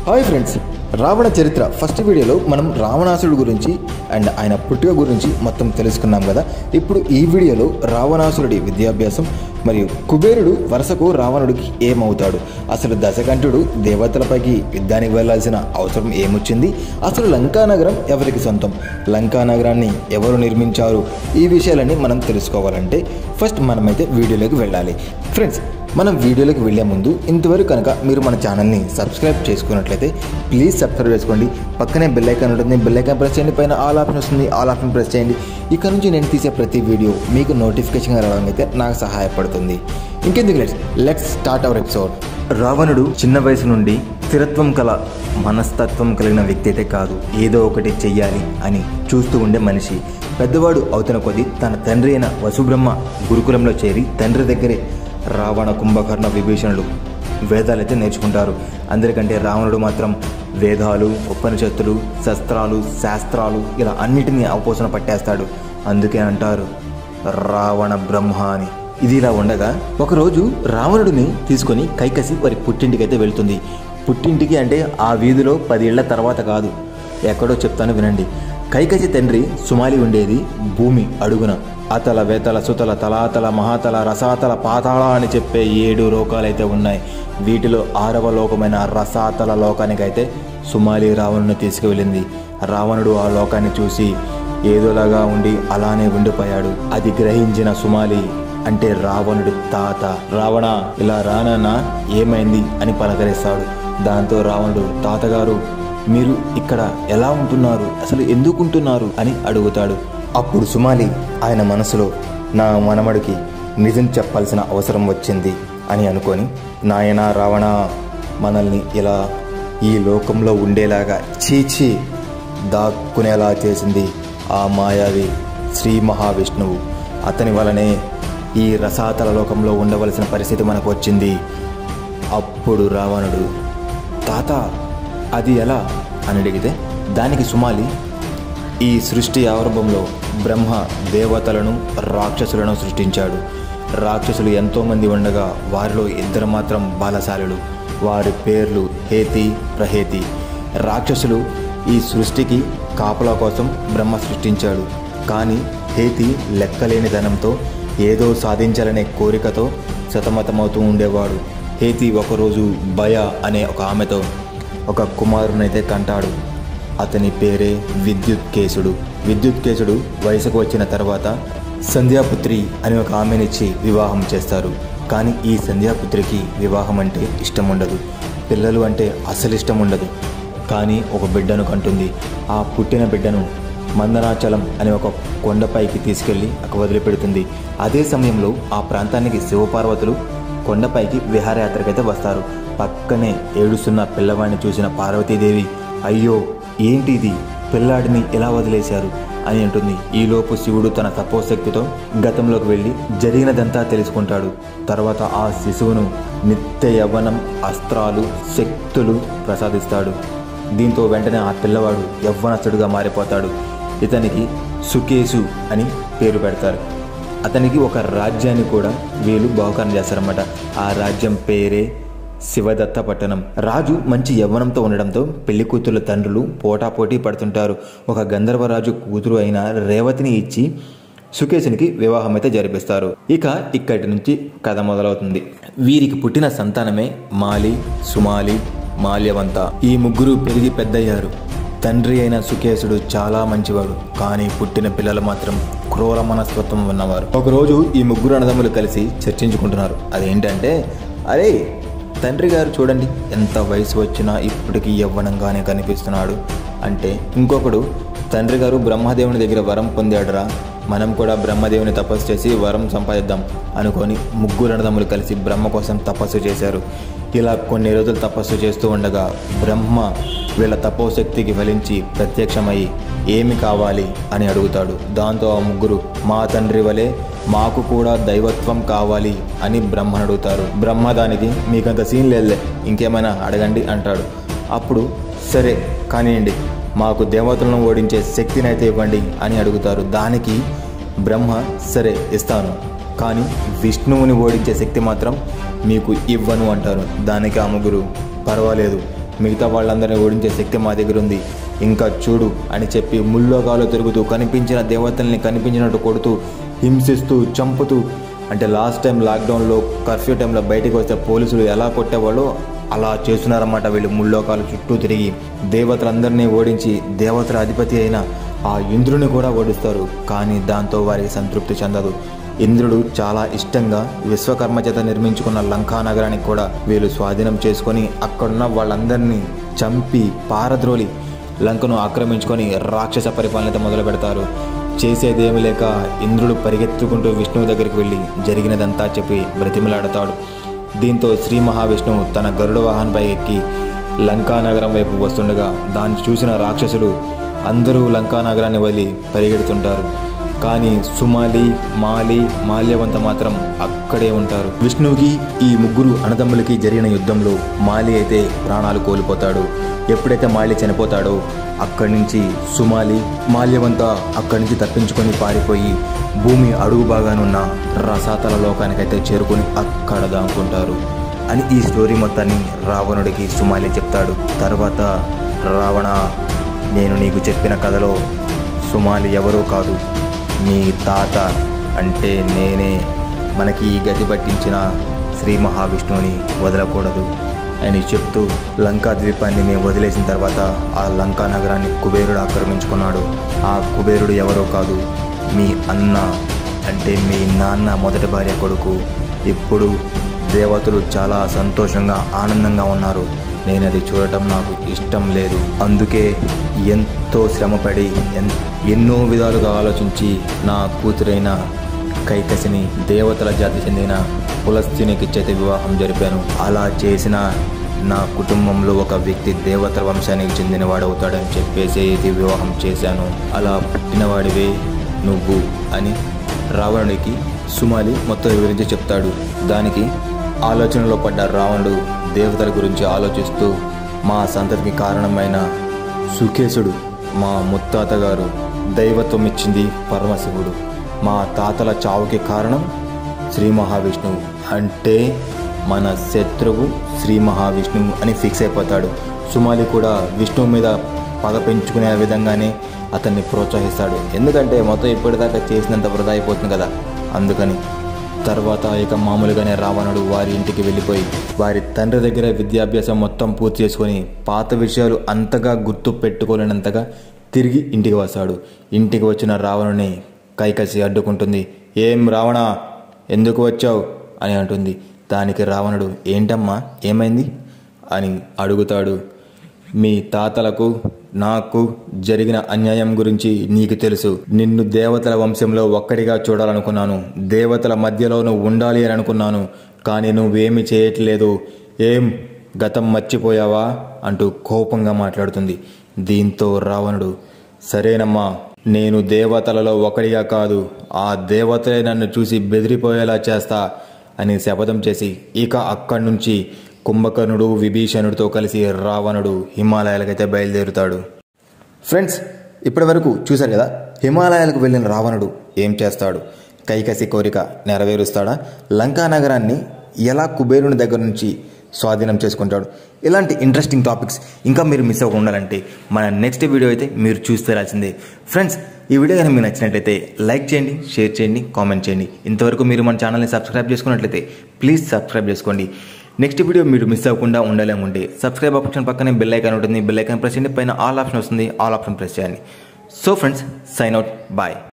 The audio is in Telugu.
హాయ్ ఫ్రెండ్స్ రావణ చరిత్ర ఫస్ట్ వీడియోలో మనం రావణాసుడు గురించి అండ్ ఆయన పుట్టుక గురించి మొత్తం తెలుసుకున్నాం కదా ఇప్పుడు ఈ వీడియోలో రావణాసురుడి విద్యాభ్యాసం మరియు కుబేరుడు వరుసకు రావణుడికి ఏమవుతాడు అసలు దశకంఠుడు దేవతలపైకి యుద్ధానికి వెళ్ళాల్సిన అవసరం ఏమొచ్చింది అసలు లంకా నగరం ఎవరికి సొంతం లంకా నగరాన్ని ఎవరు నిర్మించారు ఈ విషయాలన్నీ మనం తెలుసుకోవాలంటే ఫస్ట్ మనమైతే వీడియోలోకి వెళ్ళాలి ఫ్రెండ్స్ మనం వీడియోలోకి వెళ్ళే ముందు ఇంతవరకు కనుక మీరు మన ఛానల్ని సబ్స్క్రైబ్ చేసుకున్నట్లయితే ప్లీజ్ సబ్స్క్రైబ్ చేసుకోండి పక్కనే బెల్ ఐకాన్ ఉంటుంది బెల్ ఐకాన్ ప్రెస్ చేయండి పైన ఆల్ ఆప్షన్ వస్తుంది ఆల్ ఆప్షన్ ప్రెస్ చేయండి ఇక్కడ నుంచి నేను తీసే ప్రతి వీడియో మీకు నోటిఫికేషన్ రావడం అయితే నాకు సహాయపడుతుంది ఇంకెందుకు let's let's start our episode రావణుడు చిన్న వయసు నుండి స్థిరత్వం కల మనస్తత్వం కలిగిన వ్యక్తి అయితే కాదు ఏదో ఒకటి చెయ్యాలి అని చూస్తూ ఉండే మనిషి పెద్దవాడు అవుతున్న కొద్దీ తన తండ్రి అయిన వసుబ్రహ్మ గురుకులంలో చేరి తండ్రి దగ్గరే రావణ కుంభకర్ణ విభీషణులు వేదాలైతే నేర్చుకుంటారు అందరికంటే రావణుడు మాత్రం వేదాలు ఉపనిషత్తులు శస్త్రాలు శాస్త్రాలు ఇలా అన్నిటినీ అవపోసన పట్టేస్తాడు అందుకే అంటారు రావణ బ్రహ్మ అని ఇది ఇలా ఉండగా ఒకరోజు రావణుడిని తీసుకొని కైకసి వారి పుట్టింటికి అయితే వెళ్తుంది పుట్టింటికి అంటే ఆ వీధిలో పది ఏళ్ల తర్వాత కాదు ఎక్కడో చెప్తాను వినండి కైకసి తండ్రి సుమాలి ఉండేది భూమి అడుగున అతల వేతల సుతల తలాతల మహాతల రసాతల పాతాళ అని చెప్పే ఏడు లోకాలైతే ఉన్నాయి వీటిలో ఆరవ లోకమైన రసాతల లోకానికైతే సుమాలి రావణుని తీసుకువెళ్ళింది రావణుడు ఆ లోకాన్ని చూసి ఏదోలాగా ఉండి అలానే ఉండిపోయాడు అది గ్రహించిన సుమాలి అంటే రావణుడి తాత రావణ ఇలా రానన్నా ఏమైంది అని పలకరిస్తాడు దాంతో రావణుడు తాతగారు మీరు ఇక్కడ ఎలా ఉంటున్నారు అసలు ఎందుకు ఉంటున్నారు అని అడుగుతాడు అప్పుడు సుమాలి ఆయన మనసులో నా మనమడికి నిజం చెప్పాల్సిన అవసరం వచ్చింది అని అనుకొని నాయనా రావణ మనల్ని ఇలా ఈ లోకంలో ఉండేలాగా చీచి దాక్కునేలా చేసింది ఆ మాయావి శ్రీ మహావిష్ణువు అతని వలనే ఈ రసాతల లోకంలో ఉండవలసిన పరిస్థితి మనకు వచ్చింది అప్పుడు రావణుడు తాత అది ఎలా అని అడిగితే దానికి సుమాలి ఈ సృష్టి ఆరంభంలో బ్రహ్మ దేవతలను రాక్షసులను సృష్టించాడు రాక్షసులు ఎంతోమంది ఉండగా వారిలో ఇద్దరు మాత్రం బాలశాలులు వారి పేర్లు హేతి ప్రహేతి రాక్షసులు ఈ సృష్టికి కాపలా కోసం బ్రహ్మ సృష్టించాడు కానీ హేతి లెక్కలేని ధనంతో ఏదో సాధించాలనే కోరికతో సతమతమవుతూ ఉండేవాడు హేతి ఒకరోజు భయ అనే ఒక ఆమెతో ఒక కుమారునైతే కంటాడు అతని పేరే విద్యుత్ కేసుడు విద్యుత్ కేసుడు వయసుకు వచ్చిన తర్వాత సంధ్యాపుత్రి అని ఒక ఆమెనిచ్చి వివాహం చేస్తారు కానీ ఈ సంధ్యాపుత్రికి వివాహం అంటే ఇష్టం ఉండదు పిల్లలు అంటే అసలు ఇష్టం ఉండదు కానీ ఒక బిడ్డను కంటుంది ఆ పుట్టిన బిడ్డను మందనాచలం అనే ఒక కొండపైకి తీసుకెళ్లి అక్కడ వదిలిపెడుతుంది అదే సమయంలో ఆ ప్రాంతానికి శివపార్వతులు కొండపైకి విహారయాత్రకైతే వస్తారు పక్కనే ఏడుస్తున్న పిల్లవాడిని చూసిన పార్వతీదేవి అయ్యో ఏంటి ఇది పిల్లాడిని ఎలా వదిలేశారు అని అంటుంది ఈలోపు శివుడు తన తపోశక్తితో గతంలోకి వెళ్ళి జరిగినదంతా తెలుసుకుంటాడు తర్వాత ఆ శిశువును నిత్య యవ్వనం అస్త్రాలు శక్తులు ప్రసాదిస్తాడు దీంతో వెంటనే ఆ పిల్లవాడు యవ్వనస్తుడుగా మారిపోతాడు ఇతనికి సుకేసు అని పేరు పెడతారు అతనికి ఒక రాజ్యాన్ని కూడా వీళ్ళు బహుకరణ చేస్తారన్నమాట ఆ రాజ్యం పేరే శివదత్త పట్టణం రాజు మంచి యవ్వనంతో ఉండడంతో పెళ్లి కూతుర్ల తండ్రులు పోటాపోటీ పడుతుంటారు ఒక గంధర్వరాజు కూతురు అయిన రేవతిని ఇచ్చి సుకేశునికి వివాహం అయితే జరిపిస్తారు ఇక ఇక్కడి నుంచి కథ మొదలవుతుంది వీరికి పుట్టిన సంతానమే మాలి సుమాలి మాల్యవంత ఈ ముగ్గురు పెరిగి పెద్దయ్యారు తండ్రి అయిన సుకేశుడు చాలా మంచివాడు కానీ పుట్టిన పిల్లలు మాత్రం క్రూర మనస్తత్వం ఉన్నవారు ఒకరోజు ఈ ముగ్గురు అన్నదమ్ములు కలిసి చర్చించుకుంటున్నారు అదేంటంటే అరే తండ్రి గారు చూడండి ఎంత వయసు వచ్చినా ఇప్పటికీ యవ్వనంగానే కనిపిస్తున్నాడు అంటే ఇంకొకడు తండ్రి గారు బ్రహ్మదేవుని దగ్గర వరం పొందాడురా మనం కూడా బ్రహ్మదేవుని తపస్సు చేసి వరం సంపాదిద్దాం అనుకొని ముగ్గురు అన్నదమ్ములు కలిసి బ్రహ్మ కోసం తపస్సు చేశారు ఇలా కొన్ని రోజులు తపస్సు చేస్తూ ఉండగా బ్రహ్మ వీళ్ళ తపోశక్తికి ఫలించి ప్రత్యక్షమై ఏమి కావాలి అని అడుగుతాడు దాంతో ఆ ముగ్గురు మా తండ్రి వలె మాకు కూడా దైవత్వం కావాలి అని బ్రహ్మను అడుగుతారు బ్రహ్మ దానికి మీకంత సీన్ లేదులే ఇంకేమైనా అడగండి అంటాడు అప్పుడు సరే కానివ్వండి మాకు దేవతలను ఓడించే శక్తిని అయితే ఇవ్వండి అని అడుగుతారు దానికి బ్రహ్మ సరే ఇస్తాను కానీ విష్ణువుని ఓడించే శక్తి మాత్రం మీకు ఇవ్వను అంటారు దానికి ఆ ముగ్గురు పర్వాలేదు మిగతా వాళ్ళందరినీ ఓడించే శక్తి మా దగ్గర ఉంది ఇంకా చూడు అని చెప్పి ముల్లోకాలు తిరుగుతూ కనిపించిన దేవతల్ని కనిపించినట్టు కొడుతూ హింసిస్తూ చంపుతూ అంటే లాస్ట్ టైం లాక్డౌన్లో కర్ఫ్యూ టైంలో బయటికి వస్తే పోలీసులు ఎలా కొట్టేవాళ్ళో అలా చేస్తున్నారన్నమాట వీళ్ళు ముల్లోకాలు చుట్టూ తిరిగి దేవతలందరినీ ఓడించి దేవతల అధిపతి అయిన ఆ ఇంద్రుని కూడా ఓడిస్తారు కానీ దాంతో వారికి సంతృప్తి చెందదు ఇంద్రుడు చాలా ఇష్టంగా విశ్వకర్మ చేత నిర్మించుకున్న లంకా నగరానికి కూడా వీళ్ళు స్వాధీనం చేసుకొని అక్కడున్న వాళ్ళందరినీ చంపి పారద్రోలి లంకను ఆక్రమించుకొని రాక్షస పరిపాలన మొదలు పెడతారు చేసేదేమి లేక ఇంద్రుడు పరిగెత్తుకుంటూ విష్ణువు దగ్గరికి వెళ్ళి జరిగినదంతా చెప్పి బ్రతిమలాడతాడు దీంతో శ్రీ మహావిష్ణువు తన గరుడ వాహనంపై ఎక్కి లంకా నగరం వైపు వస్తుండగా దాన్ని చూసిన రాక్షసులు అందరూ లంకా నగరాన్ని వదిలి పరిగెడుతుంటారు కానీ సుమాలి మాలి మాల్యవంత మాత్రం అక్కడే ఉంటారు విష్ణువుకి ఈ ముగ్గురు అన్నదమ్ములకి జరిగిన యుద్ధంలో మాలి అయితే ప్రాణాలు కోల్పోతాడు ఎప్పుడైతే మాలి చనిపోతాడో అక్కడి నుంచి సుమాలి మాల్యవంత అక్కడి నుంచి తప్పించుకొని పారిపోయి భూమి అడుగు భాగానున్న రసాతల లోకానికైతే చేరుకొని అక్కడ దాక్కుంటారు అని ఈ స్టోరీ మొత్తాన్ని రావణుడికి సుమాలి చెప్తాడు తర్వాత రావణ నేను నీకు చెప్పిన కథలో సుమాలి ఎవరూ కాదు నీ తాత అంటే నేనే మనకి ఈ గతి పట్టించిన శ్రీ మహావిష్ణువుని వదలకూడదు అని చెప్తూ లంకా ద్వీపాన్ని మేము వదిలేసిన తర్వాత ఆ లంకా నగరాన్ని కుబేరుడు ఆక్రమించుకున్నాడు ఆ కుబేరుడు ఎవరో కాదు మీ అన్న అంటే మీ నాన్న మొదటి భార్య కొడుకు ఇప్పుడు దేవతలు చాలా సంతోషంగా ఆనందంగా ఉన్నారు నేను అది చూడటం నాకు ఇష్టం లేదు అందుకే ఎంతో శ్రమపడి ఎన్- ఎన్నో విధాలుగా ఆలోచించి నా కూతురైన కైకసిని దేవతల జాతి చెందిన పులస్త్యునికి చేతి వివాహం జరిపాను అలా చేసిన నా కుటుంబంలో ఒక వ్యక్తి దేవతల వంశానికి చెందినవాడవుతాడని చెప్పేసి ఇది వివాహం చేశాను అలా పుట్టినవాడివే నువ్వు అని రావణుడికి సుమాలి మొత్తం వివరించి చెప్తాడు దానికి ఆలోచనలో పడ్డ రావణుడు దేవతల గురించి ఆలోచిస్తూ మా సంతతికి కారణమైన సుకేశుడు మా ముత్తాత గారు దైవత్వం ఇచ్చింది పరమశివుడు మా తాతల చావుకి కారణం శ్రీ మహావిష్ణువు అంటే మన శత్రువు శ్రీ మహావిష్ణువు అని ఫిక్స్ అయిపోతాడు సుమాలి కూడా విష్ణువు మీద పగ పెంచుకునే విధంగానే అతన్ని ప్రోత్సహిస్తాడు ఎందుకంటే మొత్తం ఇప్పటిదాకా చేసినంత వృధా అయిపోతుంది కదా అందుకని తర్వాత ఇక మామూలుగానే రావణుడు వారి ఇంటికి వెళ్ళిపోయి వారి తండ్రి దగ్గర విద్యాభ్యాసం మొత్తం పూర్తి చేసుకొని పాత విషయాలు అంతగా గుర్తు పెట్టుకోలేనంతగా తిరిగి ఇంటికి వస్తాడు ఇంటికి వచ్చిన రావణుని కైకసి అడ్డుకుంటుంది ఏం రావణ ఎందుకు వచ్చావు అని అంటుంది దానికి రావణుడు ఏంటమ్మా ఏమైంది అని అడుగుతాడు మీ తాతలకు నాకు జరిగిన అన్యాయం గురించి నీకు తెలుసు నిన్ను దేవతల వంశంలో ఒక్కడిగా చూడాలనుకున్నాను దేవతల మధ్యలోనూ ఉండాలి అని అనుకున్నాను కానీ నువ్వేమి చేయట్లేదు ఏం గతం మర్చిపోయావా అంటూ కోపంగా మాట్లాడుతుంది దీంతో రావణుడు సరేనమ్మా నేను దేవతలలో ఒకడిగా కాదు ఆ దేవతలే నన్ను చూసి బెదిరిపోయేలా చేస్తా అని శపథం చేసి ఇక అక్కడి నుంచి కుంభకర్ణుడు విభీషణుడితో కలిసి రావణుడు హిమాలయాలకైతే బయలుదేరుతాడు ఫ్రెండ్స్ ఇప్పటి వరకు చూశారు కదా హిమాలయాలకు వెళ్ళిన రావణుడు ఏం చేస్తాడు కైకసి కోరిక నెరవేరుస్తాడా లంకా నగరాన్ని ఎలా కుబేరుని దగ్గర నుంచి స్వాధీనం చేసుకుంటాడు ఇలాంటి ఇంట్రెస్టింగ్ టాపిక్స్ ఇంకా మీరు మిస్ అవ్వకుండా ఉండాలంటే మన నెక్స్ట్ వీడియో అయితే మీరు చూస్తే రాసిందే ఫ్రెండ్స్ ఈ వీడియో కనుక మీకు నచ్చినట్లయితే లైక్ చేయండి షేర్ చేయండి కామెంట్ చేయండి ఇంతవరకు మీరు మన ఛానల్ని సబ్స్క్రైబ్ చేసుకున్నట్లయితే ప్లీజ్ సబ్స్క్రైబ్ చేసుకోండి నెక్స్ట్ వీడియో మీరు మిస్ అవ్వకుండా ఉండాలనుకుంటే సబ్స్క్రైబ్ ఆప్షన్ పక్కనే బెల్ ఐకాన్ ఉంటుంది బెల్ ఐకాన్ ప్రెస్ చేయండి పైన ఆల్ ఆప్షన్ వస్తుంది ఆల్ ఆప్షన్ ప్రెస్ చేయండి so friends sign out bye